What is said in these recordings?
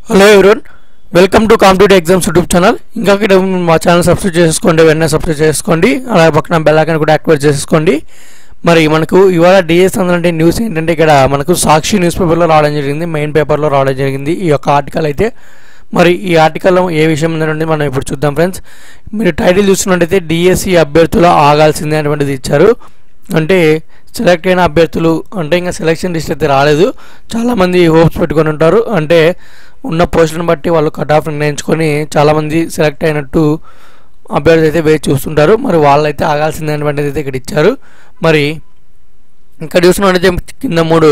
hello everyone welcome to competitive exams YouTube channel ఇంకా ఇక్కడ మా ఛానల్ సబ్స్క్రైబ్ చేసుకోండి వెంటనే సబ్స్క్రైబ్ చేసుకోండి అలాగే పక్కన బెల్ ఐకాన్ కూడా యాక్టివేట్ చేసుకోండి మరి మనకు ఇవాళ డిఎస్ అంటే న్యూస్ ఏంటంటే ఇక్కడ మనకు సాక్షి న్యూస్ పేపర్లో రావడం జరిగింది మెయిన్ పేపర్లో రావడం జరిగింది ఈ యొక్క ఆర్టికల్ అయితే మరి ఈ ఆర్టికల్లో ఏ విషయం ఉందంటే మనం ఇప్పుడు చూద్దాం ఫ్రెండ్స్ మీరు టైటిల్ చూస్తున్నట్టయితే డిఎస్సి అభ్యర్థులు ఆగాల్సిందే అనేటువంటిది ఇచ్చారు అంటే సెలెక్ట్ అయిన అభ్యర్థులు అంటే ఇంకా సెలెక్షన్ లిస్ట్ అయితే రాలేదు చాలామంది హోప్స్ పెట్టుకొని ఉంటారు అంటే ఉన్న పోస్టులను బట్టి వాళ్ళు కట్ ఆఫ్ నిర్ణయించుకొని చాలామంది సెలెక్ట్ అయినట్టు అభ్యర్థి అయితే వేచి చూస్తుంటారు మరి వాళ్ళైతే ఆగాల్సిందే అనేటువంటిది అయితే ఇక్కడ ఇచ్చారు మరి ఇక్కడ చూసినట్టయితే కింద మూడు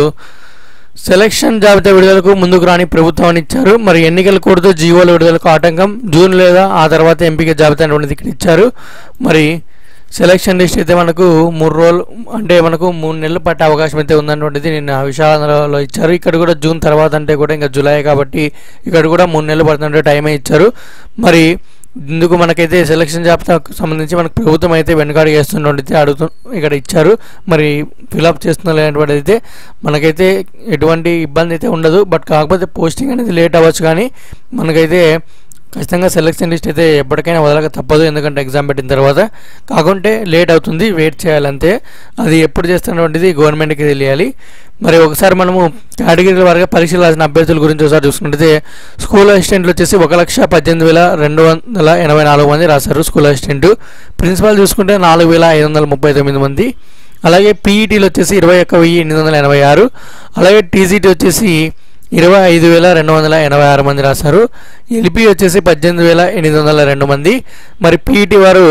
సెలక్షన్ జాబితా విడుదలకు ముందుకు రాని ప్రభుత్వం అని ఇచ్చారు మరి ఎన్నికల కోడ్తో జీవోల విడుదలకు ఆటంకం జూన్ లేదా ఆ తర్వాత ఎంపిక జాబితా అనేటువంటిది ఇక్కడ ఇచ్చారు మరి సెలక్షన్ లిస్ట్ అయితే మనకు మూడు రోజులు అంటే మనకు మూడు నెలలు పట్టే అవకాశం అయితే ఉందన్నటువంటిది నిన్న విశాలలో ఇచ్చారు ఇక్కడ కూడా జూన్ తర్వాత అంటే కూడా ఇంకా జూలై కాబట్టి ఇక్కడ కూడా మూడు నెలలు పడుతుంటే టైమే ఇచ్చారు మరి ఇందుకు మనకైతే సెలక్షన్ జాబితాకు సంబంధించి మనకు ప్రభుత్వం అయితే వెనుకాడు చేస్తున్నట్టు అడుగుతూ ఇక్కడ ఇచ్చారు మరి ఫిలప్ చేస్తున్నటువంటిది అయితే మనకైతే ఎటువంటి ఇబ్బంది అయితే ఉండదు బట్ కాకపోతే పోస్టింగ్ అనేది లేట్ అవ్వచ్చు కానీ మనకైతే ఖచ్చితంగా సెలక్షన్ లిస్ట్ అయితే ఎప్పటికైనా వదలక తప్పదు ఎందుకంటే ఎగ్జామ్ పెట్టిన తర్వాత కాకుంటే లేట్ అవుతుంది వెయిట్ చేయాలంతే అది ఎప్పుడు చేస్తున్నటువంటిది గవర్నమెంట్కి తెలియాలి మరి ఒకసారి మనము కేటగిరీల వారిగా పరీక్షలు రాసిన అభ్యర్థుల గురించి ఒకసారి చూసుకుంటే స్కూల్ అసిస్టెంట్లు వచ్చేసి ఒక లక్ష పద్దెనిమిది వేల రెండు వందల ఎనభై నాలుగు మంది రాశారు స్కూల్ అసిస్టెంట్ ప్రిన్సిపాల్ చూసుకుంటే నాలుగు వేల ఐదు వందల ముప్పై తొమ్మిది మంది అలాగే పీఈటీలు వచ్చేసి ఇరవై ఒక్క వెయ్యి ఎనిమిది వందల ఎనభై ఆరు అలాగే టీజీటీ వచ్చేసి ఇరవై ఐదు వేల రెండు వందల ఎనభై ఆరు మంది రాశారు ఎల్పి వచ్చేసి పద్దెనిమిది వేల ఎనిమిది వందల రెండు మంది మరి పీఈటీ వారు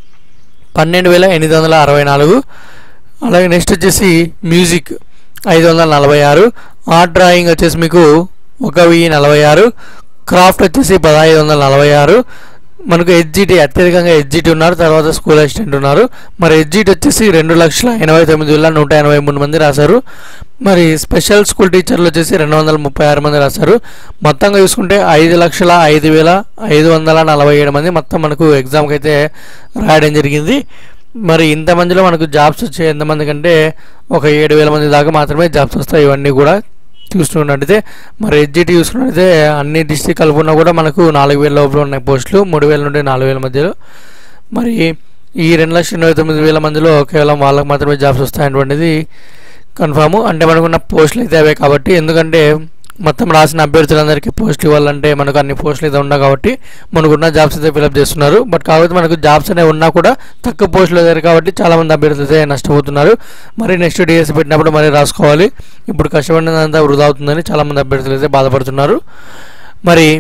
పన్నెండు వేల ఎనిమిది వందల అరవై నాలుగు అలాగే నెక్స్ట్ వచ్చేసి మ్యూజిక్ ఐదు వందల నలభై ఆరు ఆర్ట్ డ్రాయింగ్ వచ్చేసి మీకు ఒక వెయ్యి నలభై ఆరు క్రాఫ్ట్ వచ్చేసి పదహైదు వందల నలభై ఆరు మనకు హెచ్జిటి అత్యధికంగా హెచ్జిటి ఉన్నారు తర్వాత స్కూల్ అసిస్టెంట్ ఉన్నారు మరి హెచ్జిటి వచ్చేసి రెండు లక్షల ఎనభై తొమ్మిది వేల నూట ఎనభై మూడు మంది రాశారు మరి స్పెషల్ స్కూల్ టీచర్లు వచ్చేసి రెండు వందల ముప్పై ఆరు మంది రాశారు మొత్తంగా చూసుకుంటే ఐదు లక్షల ఐదు వేల ఐదు వందల నలభై ఏడు మంది మొత్తం మనకు ఎగ్జామ్కి అయితే రాయడం జరిగింది మరి ఇంతమందిలో మనకు జాబ్స్ వచ్చే ఎంతమంది కంటే ఒక ఏడు వేల మంది దాకా మాత్రమే జాబ్స్ వస్తాయి ఇవన్నీ కూడా చూసుకున్నట్టయితే మరి ఎడ్జిటి చూసుకున్నట్టయితే అన్ని డిస్ట్రిక్ట్ కలుపుకున్నా కూడా మనకు నాలుగు వేల లోపల ఉన్నాయి పోస్టులు మూడు వేల నుండి నాలుగు వేల మధ్యలో మరి ఈ రెండు లక్షల ఎనభై తొమ్మిది వేల మందిలో కేవలం వాళ్ళకి మాత్రమే జాబ్స్ వస్తాయనేటువంటిది కన్ఫామ్ అంటే మనకున్న పోస్టులు అయితే అవే కాబట్టి ఎందుకంటే మొత్తం రాసిన అభ్యర్థులందరికీ పోస్టులు ఇవ్వాలంటే మనకు అన్ని పోస్టులు అయితే ఉన్నాయి కాబట్టి మనకున్న జాబ్స్ అయితే ఫిలప్ చేస్తున్నారు బట్ కాకపోతే మనకు జాబ్స్ అనేవి ఉన్నా కూడా తక్కువ పోస్టులు లేరు కాబట్టి చాలామంది అభ్యర్థులు అయితే నష్టపోతున్నారు మరి నెక్స్ట్ డిఎస్ పెట్టినప్పుడు మరి రాసుకోవాలి ఇప్పుడు కష్టపడినంతా వృధా అవుతుందని చాలామంది అభ్యర్థులు అయితే బాధపడుతున్నారు మరి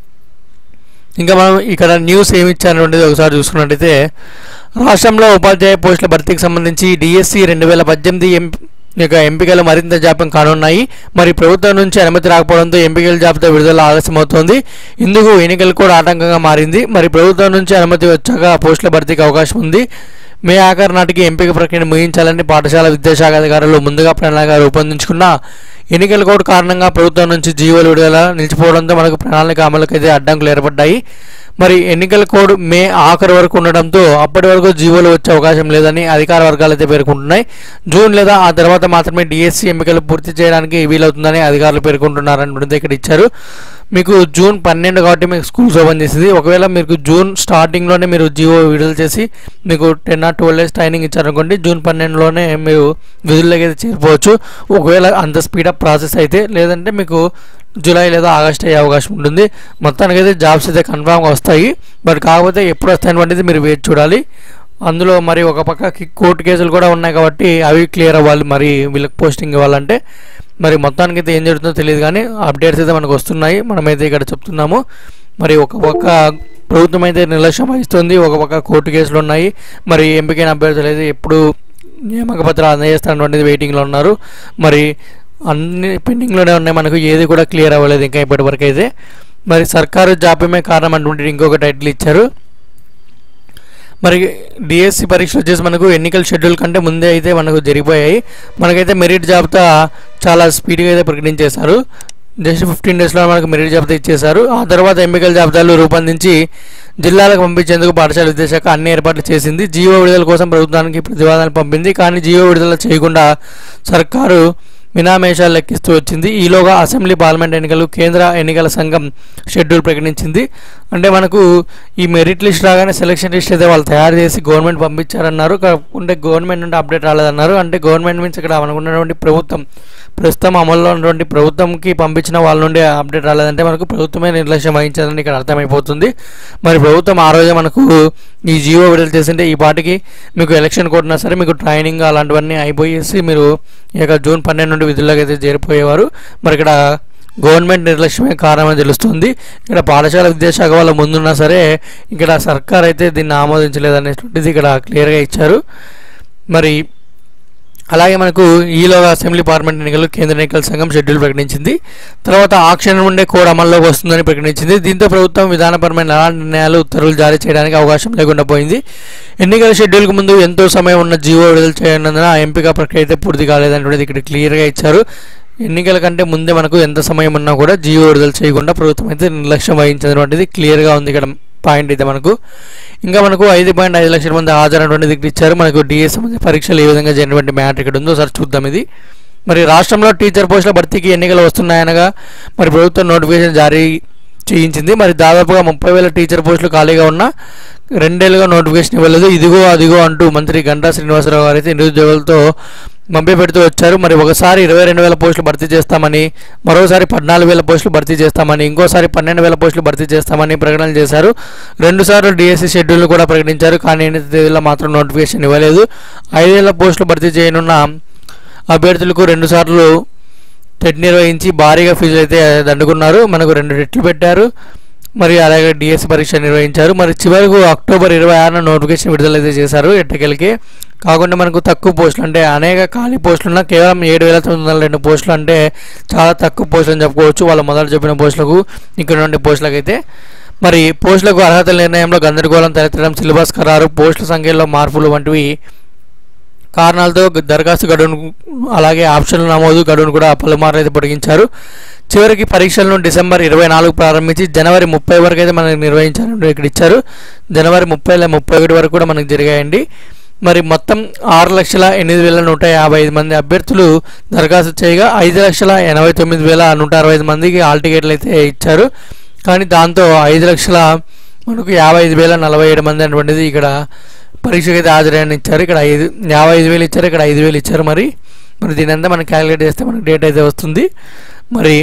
ఇంకా మనం ఇక్కడ న్యూస్ ఏమి ఇచ్చారనేది ఒకసారి చూసుకున్నట్టయితే రాష్ట్రంలో ఉపాధ్యాయ పోస్టుల భర్తీకి సంబంధించి డిఎస్సి రెండు వేల పద్దెనిమిది ఎం ఇక ఎంపికలు మరింత జాప్యం కానున్నాయి మరి ప్రభుత్వం నుంచి అనుమతి రాకపోవడంతో ఎంపికల జాబితా విడుదల ఆలస్యమవుతోంది ఇందుకు ఎన్నికలు కూడా ఆటంకంగా మారింది మరి ప్రభుత్వం నుంచి అనుమతి వచ్చాక పోస్టుల భర్తీకి అవకాశం ఉంది మే ఆఖరు నాటికి ఎంపిక ప్రక్రియను ముగించాలని పాఠశాల విద్యాశాఖ అధికారులు ముందుగా ప్రణాళిక రూపొందించుకున్న ఎన్నికల కోడ్ కారణంగా ప్రభుత్వం నుంచి జీవోలు విడుదల నిలిచిపోవడంతో మనకు ప్రణాళిక అమలుకైతే అడ్డంకులు ఏర్పడ్డాయి మరి ఎన్నికల కోడ్ మే ఆఖరి వరకు ఉండడంతో అప్పటి వరకు జీవోలు వచ్చే అవకాశం లేదని అధికార వర్గాలు అయితే పేర్కొంటున్నాయి జూన్ లేదా ఆ తర్వాత మాత్రమే డిఎస్సి ఎంపికలు పూర్తి చేయడానికి వీలవుతుందని అధికారులు పేర్కొంటున్నారని ఇక్కడ ఇచ్చారు మీకు జూన్ పన్నెండు కాబట్టి మీకు స్కూల్స్ ఓపెన్ చేసింది ఒకవేళ మీకు జూన్ స్టార్టింగ్లోనే మీరు జియో విడుదల చేసి మీకు ten or twelve days training ఇచ్చారనుకోండి జూన్ పన్నెండులోనే మీరు విధుల్లోకి అయితే చేరిపోవచ్చు ఒకవేళ అంత స్పీడప్ ప్రాసెస్ అయితే లేదంటే మీకు జూలై లేదా ఆగస్ట్ అయ్యే అవకాశం ఉంటుంది మొత్తానికి అయితే జాబ్స్ అయితే కన్ఫామ్గా వస్తాయి బట్ కాకపోతే ఎప్పుడు వస్తాయనేటువంటిది మీరు వెయిట్ చూడాలి అందులో మరి ఒక పక్క కోర్టు కేసులు కూడా ఉన్నాయి కాబట్టి అవి క్లియర్ అవ్వాలి మరి వీళ్ళకి పోస్టింగ్ ఇవ్వాలంటే మరి మొత్తానికి అయితే ఏం జరుగుతుందో తెలియదు కానీ అప్డేట్స్ అయితే మనకు వస్తున్నాయి మనమైతే ఇక్కడ చెప్తున్నాము మరి ఒక పక్క ప్రభుత్వం అయితే నిర్లక్ష్యం వహిస్తుంది ఒక పక్క కోర్టు కేసులు ఉన్నాయి మరి ఎంపికైన అభ్యర్థులు అయితే ఎప్పుడు నియామక పత్రాలు అందజేస్తారనేది వెయిటింగ్లో ఉన్నారు మరి అన్ని పెండింగ్లోనే ఉన్నాయి మనకు ఏది కూడా క్లియర్ అవ్వలేదు ఇంకా ఇప్పటివరకు అయితే మరి సర్కారు జాప్యమే కారణం అటువంటి ఇంకొక టైటిల్ ఇచ్చారు మరి డిఎస్సి పరీక్షలు వచ్చేసి మనకు ఎన్నికల షెడ్యూల్ కంటే ముందే అయితే మనకు జరిగిపోయాయి మనకైతే మెరిట్ జాబితా చాలా స్పీడ్గా అయితే ప్రకటించేశారు జస్ట్ ఫిఫ్టీన్ డేస్లో మనకు మెరిట్ జాబితా ఇచ్చేశారు ఆ తర్వాత ఎంపికల జాబితాలు రూపొందించి జిల్లాలకు పంపించేందుకు పాఠశాల విద్యాశాఖ అన్ని ఏర్పాట్లు చేసింది జీవో విడుదల కోసం ప్రభుత్వానికి ప్రతివాదాలు పంపింది కానీ జీవో విడుదల చేయకుండా సర్కారు మినామేషాలు లెక్కిస్తూ వచ్చింది ఈలోగా అసెంబ్లీ పార్లమెంట్ ఎన్నికలు కేంద్ర ఎన్నికల సంఘం షెడ్యూల్ ప్రకటించింది అంటే మనకు ఈ మెరిట్ లిస్ట్ రాగానే సెలక్షన్ లిస్ట్ అయితే వాళ్ళు తయారు చేసి గవర్నమెంట్ పంపించారన్నారు కాకుంటే గవర్నమెంట్ నుండి అప్డేట్ రాలేదన్నారు అంటే గవర్నమెంట్ మీన్స్ ఇక్కడ మనకున్నటువంటి ప్రభుత్వం ప్రస్తుతం అమల్లో ఉన్నటువంటి ప్రభుత్వంకి పంపించిన వాళ్ళ నుండి అప్డేట్ రాలేదంటే మనకు ప్రభుత్వమే నిర్లక్ష్యం వహించాలని ఇక్కడ అర్థమైపోతుంది మరి ప్రభుత్వం ఆ రోజే మనకు ఈ జియో విడుదల చేసింటే ఈ పాటికి మీకు ఎలక్షన్ కొట్టినా సరే మీకు ట్రైనింగ్ అలాంటివన్నీ అయిపోయేసి మీరు ఈ యొక్క జూన్ పన్నెండు నుండి విధుల్లోకి అయితే చేరిపోయేవారు మరి ఇక్కడ గవర్నమెంట్ నిర్లక్ష్యమే కారణమని తెలుస్తుంది ఇక్కడ పాఠశాల విద్యాశాఖ వాళ్ళ ముందున్నా సరే ఇక్కడ సర్కార్ అయితే దీన్ని ఆమోదించలేదు అనేటువంటిది ఇక్కడ క్లియర్గా ఇచ్చారు మరి అలాగే మనకు ఈలోగా అసెంబ్లీ పార్లమెంట్ ఎన్నికలు కేంద్ర ఎన్నికల సంఘం షెడ్యూల్ ప్రకటించింది తర్వాత ఆ క్షణం నుండే కోడ్ అమల్లోకి వస్తుందని ప్రకటించింది దీంతో ప్రభుత్వం విధానపరమైన ఎలాంటి నిర్ణయాలు ఉత్తర్వులు జారీ చేయడానికి అవకాశం లేకుండా పోయింది ఎన్నికల షెడ్యూల్కు ముందు ఎంతో సమయం ఉన్న జీవో విడుదల చేయనందున ఆ ఎంపిక ప్రక్రియ అయితే పూర్తి కాలేదనేది ఇక్కడ క్లియర్గా ఇచ్చారు ఎన్నికల కంటే ముందే మనకు ఎంత సమయం ఉన్నా కూడా జీవో విడుదల చేయకుండా ప్రభుత్వం అయితే నిర్లక్ష్యం వహించినటువంటిది క్లియర్గా ఉంది ఇక్కడ పాయింట్ అయితే మనకు ఇంకా మనకు ఐదు పాయింట్ ఐదు లక్షల మంది హాజరైనటువంటి ఇక్కడ ఇచ్చారు మనకు డిఎస్ సంబంధించిన పరీక్షలు ఏ విధంగా జరిగినటువంటి మ్యాటర్ ఇక్కడ ఉందో ఒకసారి చూద్దాం ఇది మరి రాష్ట్రంలో టీచర్ పోస్టుల భర్తీకి ఎన్నికలు వస్తున్నాయనగా మరి ప్రభుత్వం నోటిఫికేషన్ జారీ చేయించింది మరి దాదాపుగా ముప్పై వేల టీచర్ పోస్టులు ఖాళీగా ఉన్న రెండేళ్లుగా నోటిఫికేషన్ ఇవ్వలేదు ఇదిగో అదిగో అంటూ మంత్రి గంటా శ్రీనివాసరావు గారు అయితే నిరుద్యోగులతో మంపి పెడుతూ వచ్చారు మరి ఒకసారి ఇరవై రెండు వేల పోస్టులు భర్తీ చేస్తామని మరోసారి పద్నాలుగు వేల పోస్టులు భర్తీ చేస్తామని ఇంకోసారి పన్నెండు వేల పోస్టులు భర్తీ చేస్తామని ప్రకటనలు చేశారు రెండుసార్లు డిఎస్సి షెడ్యూల్ కూడా ప్రకటించారు కానీ ఎనిమిది తేదీలో మాత్రం నోటిఫికేషన్ ఇవ్వలేదు ఐదేళ్ల పోస్టులు భర్తీ చేయనున్న అభ్యర్థులకు రెండుసార్లు టెట్ నిర్వహించి భారీగా ఫీజులు అయితే దండుకున్నారు మనకు రెండు రెట్లు పెట్టారు మరి అలాగే డిఎస్సి పరీక్ష నిర్వహించారు మరి చివరకు అక్టోబర్ ఇరవై ఆరున నోటిఫికేషన్ విడుదలైతే చేశారు ఎట్టకెళ్ళకి కాకుండా మనకు తక్కువ పోస్టులు అంటే అనేక ఖాళీ పోస్టులు ఉన్న కేవలం ఏడు వేల తొమ్మిది వందల రెండు పోస్టులు అంటే చాలా తక్కువ పోస్టులు అని చెప్పుకోవచ్చు వాళ్ళ మొదలు చెప్పిన పోస్టులకు ఇక్కడ నుండి పోస్టులకు అయితే మరి పోస్టులకు అర్హతల నిర్ణయంలో గందరగోళం తలెత్తడం సిలబస్ ఖరారు పోస్టుల సంఖ్యలో మార్పులు వంటివి కారణాలతో దరఖాస్తు గడువును అలాగే ఆప్షన్ల నమోదు గడువును కూడా పలుమార్లు అయితే పొడిగించారు చివరికి పరీక్షలను డిసెంబర్ ఇరవై నాలుగు ప్రారంభించి జనవరి ముప్పై వరకు అయితే మనకి నిర్వహించారు ఇక్కడ ఇచ్చారు జనవరి ముప్పై ముప్పై ఒకటి వరకు కూడా మనకి జరిగాయండి మరి మొత్తం ఆరు లక్షల ఎనిమిది వేల నూట యాభై ఐదు మంది అభ్యర్థులు దరఖాస్తు చేయగా ఐదు లక్షల ఎనభై తొమ్మిది వేల నూట అరవై ఐదు మందికి హాల్ టికెట్లు అయితే ఇచ్చారు కానీ దాంతో ఐదు లక్షల మనకు యాభై ఐదు వేల నలభై ఏడు మంది అనేటువంటిది ఇక్కడ పరీక్షకి అయితే హాజరైన ఇచ్చారు ఇక్కడ ఐదు యాభై ఐదు వేలు ఇచ్చారు ఇక్కడ ఐదు వేలు ఇచ్చారు మరి మరి దీని అంతా మనం క్యాలిక్యులేట్ చేస్తే మనకు డేట్ అయితే వస్తుంది మరి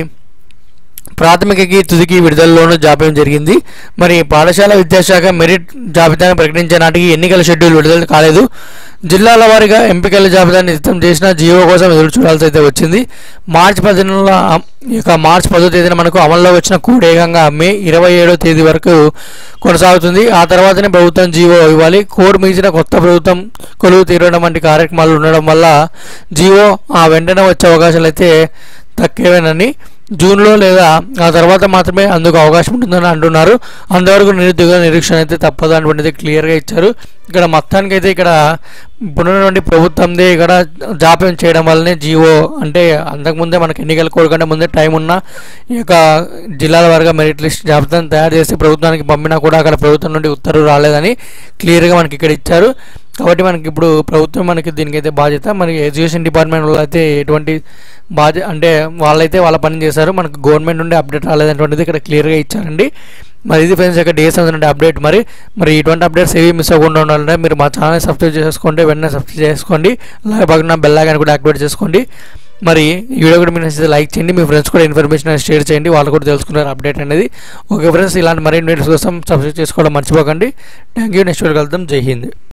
ప్రాథమికకి తుదికి విడుదలలోనూ జాప్యం జరిగింది మరి పాఠశాల విద్యాశాఖ మెరిట్ జాబితాను ప్రకటించే నాటికి ఎన్నికల షెడ్యూల్ విడుదల కాలేదు జిల్లాల వారీగా ఎంపికల జాబితాను సిద్ధం చేసిన జియో కోసం ఎదురు చూడాల్సి అయితే వచ్చింది మార్చి పదిహేనున ఇక మార్చి పదో తేదీన మనకు అమల్లో వచ్చిన కోడ్ ఏకంగా మే ఇరవై ఏడో తేదీ వరకు కొనసాగుతుంది ఆ తర్వాతనే ప్రభుత్వం జీవో ఇవ్వాలి కోడ్ మించిన కొత్త ప్రభుత్వం కొలువు తీరడం వంటి కార్యక్రమాలు ఉండడం వల్ల జీవో ఆ వెంటనే వచ్చే అవకాశాలు అయితే తక్కువేనని జూన్లో లేదా ఆ తర్వాత మాత్రమే అందుకు అవకాశం ఉంటుందని అంటున్నారు అంతవరకు నిరుద్యోగ నిరీక్షణ అయితే తప్పదు అటువంటిది క్లియర్గా ఇచ్చారు ఇక్కడ మొత్తానికి అయితే ఇక్కడ ఇప్పుడున్నటువంటి ప్రభుత్వందే ఇక్కడ జాప్యం చేయడం వల్లనే జీవో అంటే అంతకుముందే మనకి ఎన్నికల కోడ్ కంటే ముందే టైం ఉన్న ఈ యొక్క జిల్లాల వారిగా మెరిట్ లిస్ట్ జాబితాను తయారు చేసి ప్రభుత్వానికి పంపినా కూడా అక్కడ ప్రభుత్వం నుండి ఉత్తర్వు రాలేదని క్లియర్గా మనకి ఇక్కడ ఇచ్చారు కాబట్టి మనకి ఇప్పుడు ప్రభుత్వం మనకి దీనికైతే బాధ్యత మనకి ఎడ్యుకేషన్ డిపార్ట్మెంట్ వాళ్ళు అయితే ఎటువంటి బాధ్యత అంటే వాళ్ళైతే వాళ్ళ పని చేశారు మనకు గవర్నమెంట్ నుండి అప్డేట్ రాలేదటువంటిది ఇక్కడ క్లియర్గా ఇచ్చారండి మరి ఇది ఫ్రెండ్స్ ఇక్కడ డేస్ నుండి అప్డేట్ మరి మరి ఇటువంటి అప్డేట్స్ ఏవి మిస్ అవ్వకుండా ఉండాలంటే మీరు మా ఛానల్ సబ్స్క్రైబ్ చేసుకోండి వెంటనే సబ్స్క్రైబ్ చేసుకోండి అలాగే పక్కన బెల్ ఐకాన్ కూడా యాక్టివేట్ చేసుకోండి మరి ఈ వీడియో కూడా మీరు నచ్చితే లైక్ చేయండి మీ ఫ్రెండ్స్ కూడా ఇన్ఫర్మేషన్ షేర్ చేయండి వాళ్ళు కూడా తెలుసుకున్నారు అప్డేట్ అనేది ఓకే ఫ్రెండ్స్ ఇలాంటి మరిన్ని వీడియోస్ కోసం సబ్స్క్రైబ్ చేసుకోవడం మర్చిపోకండి థ్యాంక్ యూ నెక్స్ట్ వీడియో కలుద్దాం జై హింద్